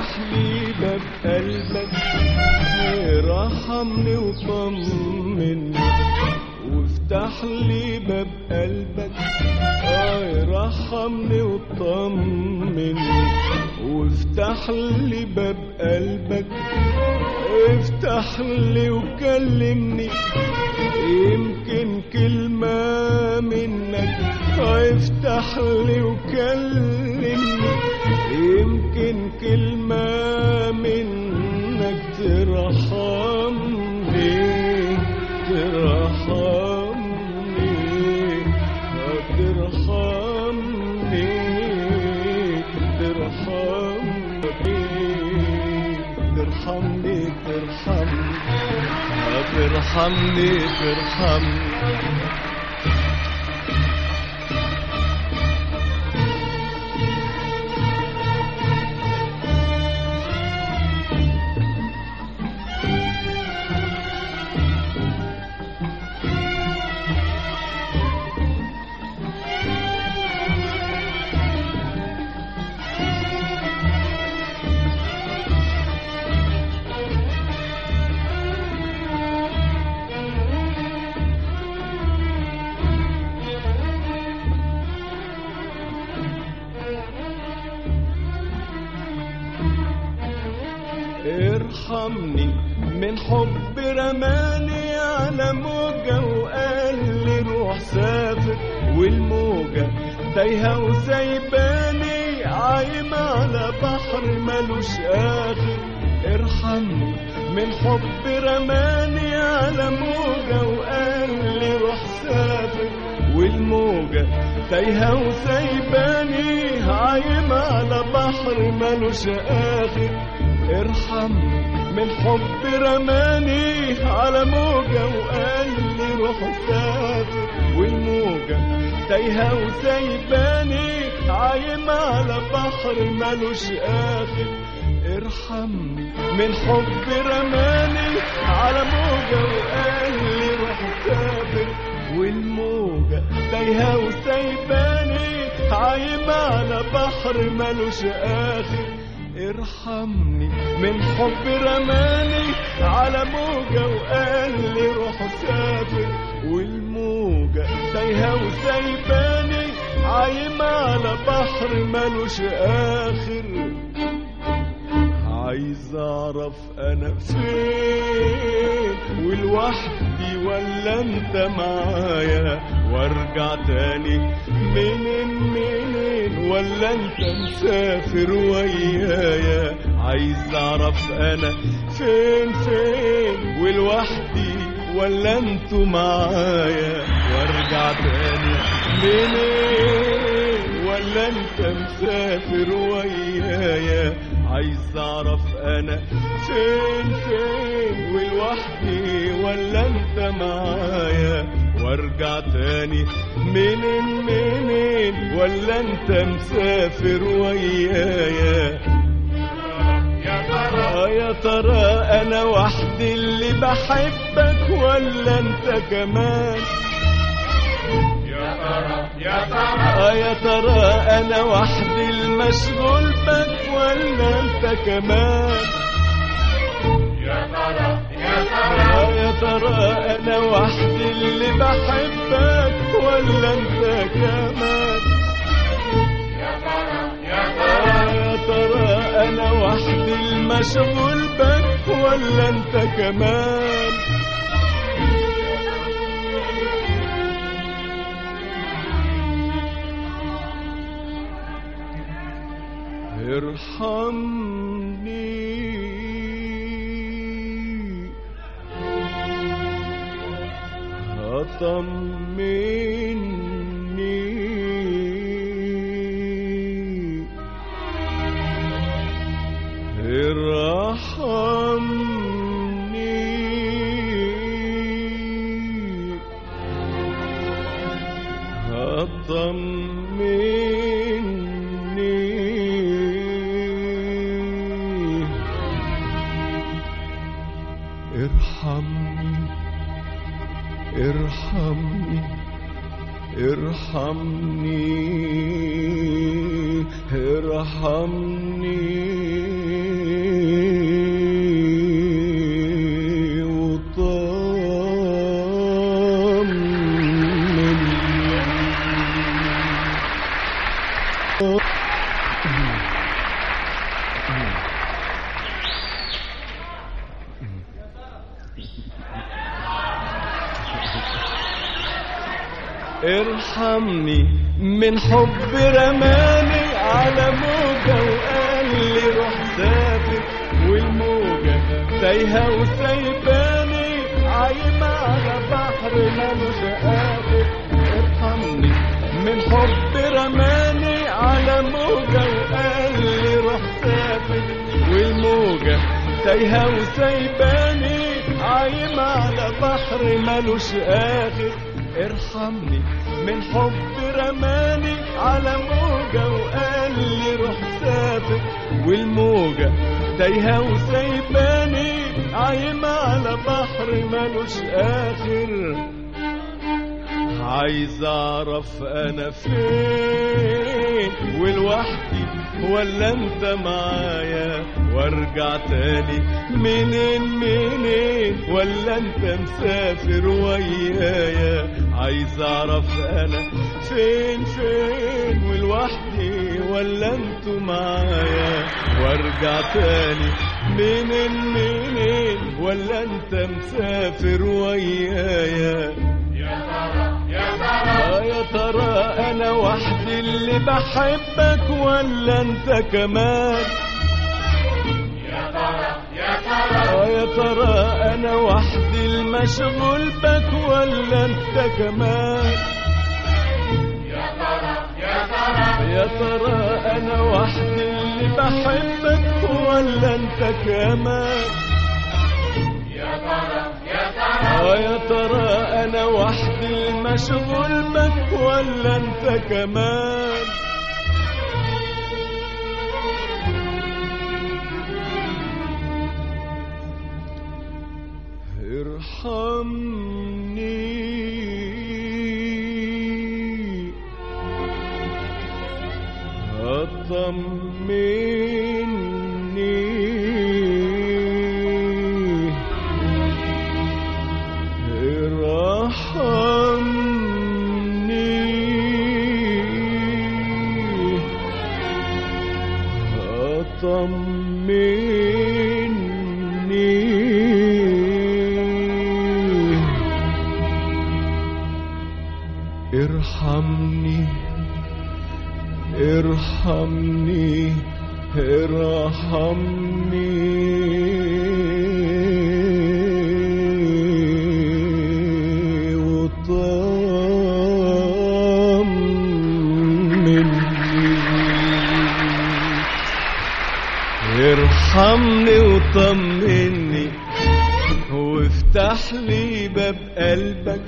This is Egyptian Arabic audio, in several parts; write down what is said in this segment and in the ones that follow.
افتح لي باب قلبك رحمني وطمني وافتح لي باب قلبك آه رحمني وطمني وافتح لي باب قلبك افتح لي وكلمني يمكن كلمة منك افتح لي وكلمني يمكن كلمة منك ترحمني ترحمني ترحمني ترحمني ترحمني ترحمني ترحمني ترحمني ارحمني من حب رماني على موجة وقال لي روح سافر والموجة تايهة وسايباني عايمة على بحر ملوش آخر ارحمني من حب رماني على موجة وقال لي روح سافر والموجة تايهة وسايباني عايمة على بحر ملوش آخر ارحمني من حب رماني على موجة وقال لي روح سافر والموجة تايهة وسايباني عايمة على بحر ملوش آخر ارحمني من حب رماني على موجة وقال لي روح سافر والموجة تايهة وسايباني عايمة على بحر ملوش آخر ارحمني من حب رماني على موجة وقال لي روح سافر والموجة تايهة وسايباني عايمة على بحر ملوش آخر عايز اعرف انا فين ولوحدي ولا انت معايا وارجع تاني منين منين ولا انت مسافر ويايا عايز اعرف انا فين فين ولوحدي ولا انتوا معايا وارجع تاني منين ولا انت مسافر ويايا عايز اعرف انا فين فين ولوحدي ولا انت معايا وارجع تاني منين منين ولا انت مسافر ويايا يا ترى آه يا ترى انا وحدي اللي بحبك ولا انت كمان يا ترى يا ترى آه يا ترى انا وحدي المشغول بك ولا انت كمان يا ترى يا آه ترى يا ترى انا وحدي اللي بحبك ولا انت كمان يا ترى يا آه ترى يا ترى انا وحدي المشغول بك ولا انت كمان ارحمني طمني ارحمني طمني ارحمني ارحمني ارحمني ارحمني وطمني ارحمني من حب رماني على موجة وقال لي روح سافر والموجة تايهة وسايباني عايمة على بحر ملوش قادر ارحمني من حب رماني على موجة وقال لي روح سافر والموجة تايهة وسايباني عايمة على بحر ملوش آخر ارحمني من حب رماني على موجة وقال لي روح سافر والموجة تايهة وسايباني عايمة على بحر ملوش آخر عايز اعرف انا فين ولوحدي ولا انت معايا وارجع تاني منين منين ولا انت مسافر ويايا عايز اعرف انا فين فين ولوحدي ولا انتوا معايا وارجع تاني منين منين ولا انت مسافر ويايا يا ترى يا ترى آه يا ترى انا وحدي اللي بحبك ولا انت كمان يا ترى يا ترى آه يا ترى انا وحدي المشغول بك ولا انت كمان يا ترى يا ترى يا ترى انا وحدي اللي بحبك ولا انت كمان يا ترى يا ترى آه يا ترى انا وحدي المشغول بك ولا انت كمان ارحمني اطمني ارحمني اطمني ارحمني ارحمني ارحمني وطمني ارحمني وطمني وافتح لي باب قلبك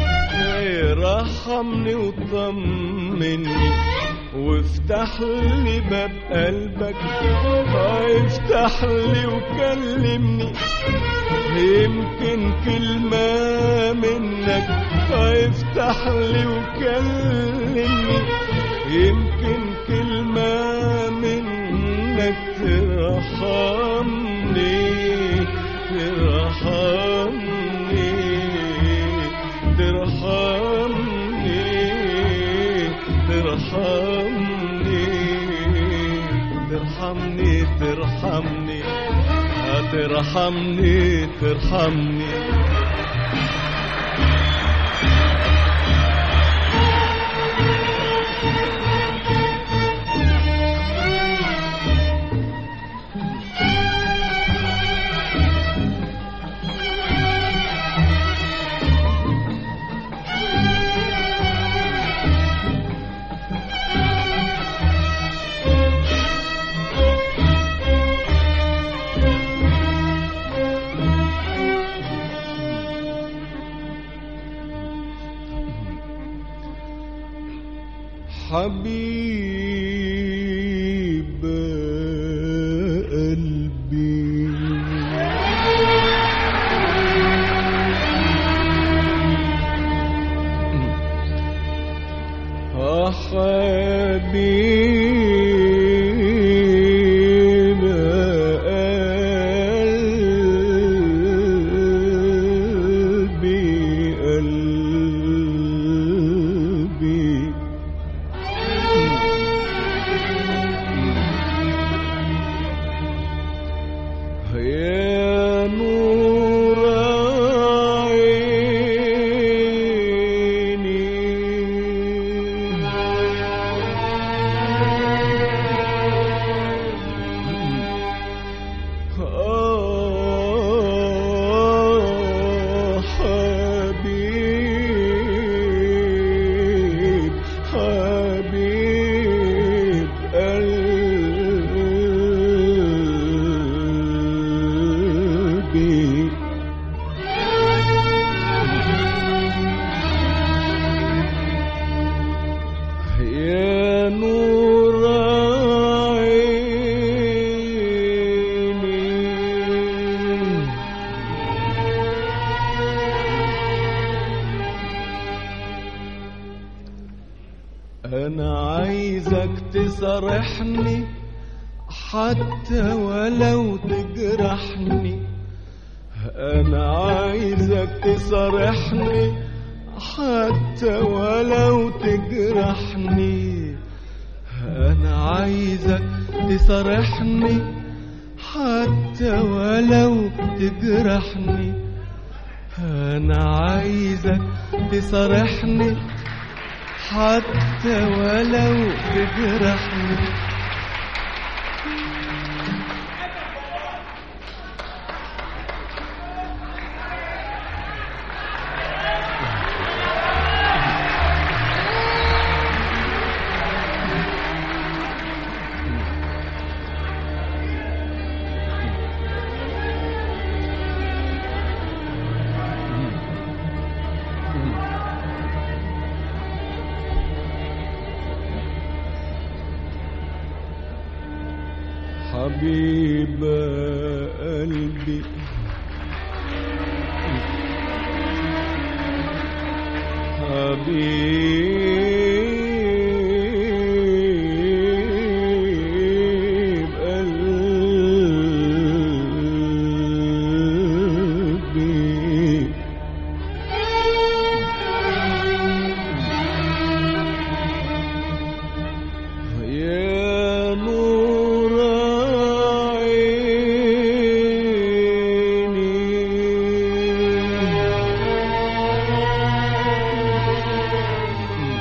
ارحمني وطمني وافتح لي باب قلبك افتح لي وكلمني يمكن كلمة منك افتح لي وكلمني يمكن كلمة منك ترحمني ترحمني ترحمني ترحمني ترحمني ترحمني ترحمني ترحمني حبيب قلبي حبيب قلبي قلبي يا نور عيني آه حبيب حبيب قلبي يا نور عيني أنا عايزك تصرحني حتى ولو تجرحني أنا عايزك تصرحني حتى ولو تجرحني أنا عايزك تصرحني حتى ولو تجرحني أنا عايزك تصرحني حتى ولو تجرحني حبيب قلبي حبيب قلبي يا نور عيني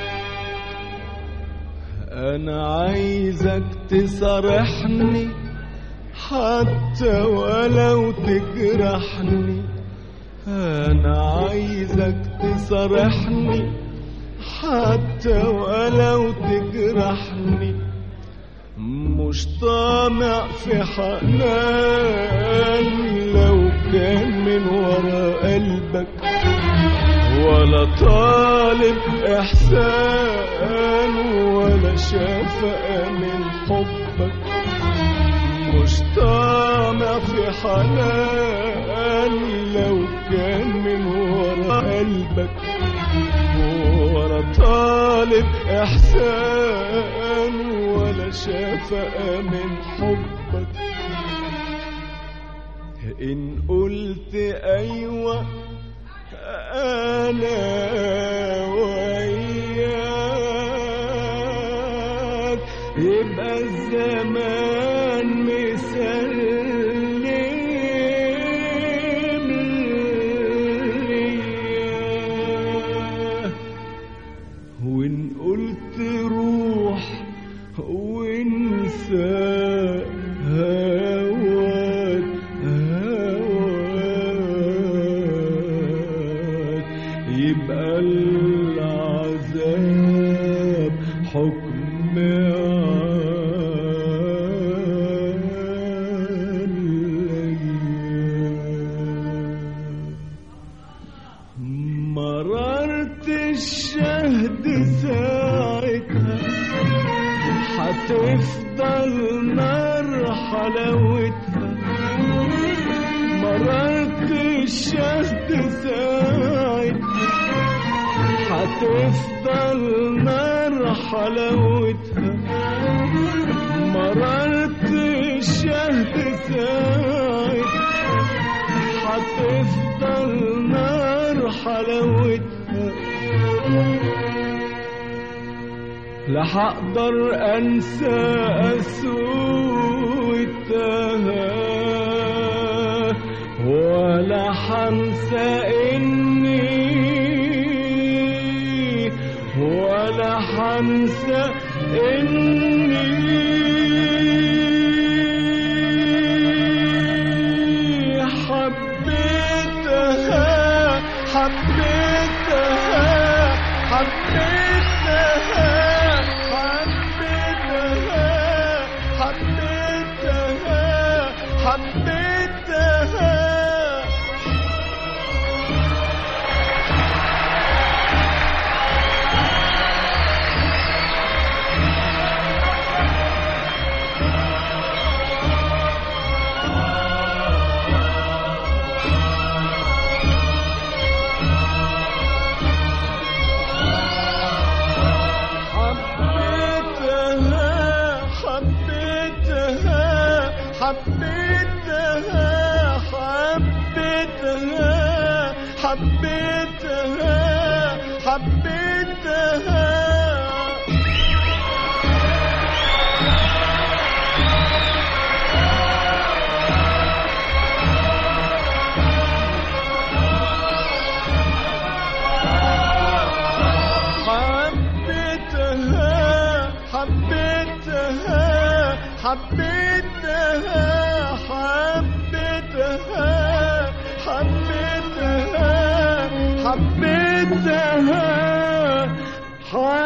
أنا عايزك تصرحني حتى ولو تجرحني أنا عايزك تصرحني حتى ولو تجرحني مش طامع في حنان لو كان من ورا قلبك ولا طالب إحسان ولا شفقة من حبك مش طامع في حنان لو كان من ورا قلبك ولا طالب إحسان ولا شفقة من حبك إن قلت أيوة أنا وياك يبقى الزمان مسلم ليا وإن قلت روح وانسى هواك هواك يبقى العذاب حكم عليا مررت الشهد ساعتها حتفضل نار حلاوتها مررت الشهد ساعتها حتفضل نار حلاوتها مررت الشهد ساعد هتفضل نار حلاوتها لا هقدر انسى قسوتها ولا هنسى اني ولا هنسى اني حبيتها حبيتها حبيتها حبيتها حبيتها حبيتها حبيتها حبيتها حبيتها حبيتها حبيتها حبيتها حبيتها حبيتها حبيتها حبيتها حبيتها حبيتها حبيتها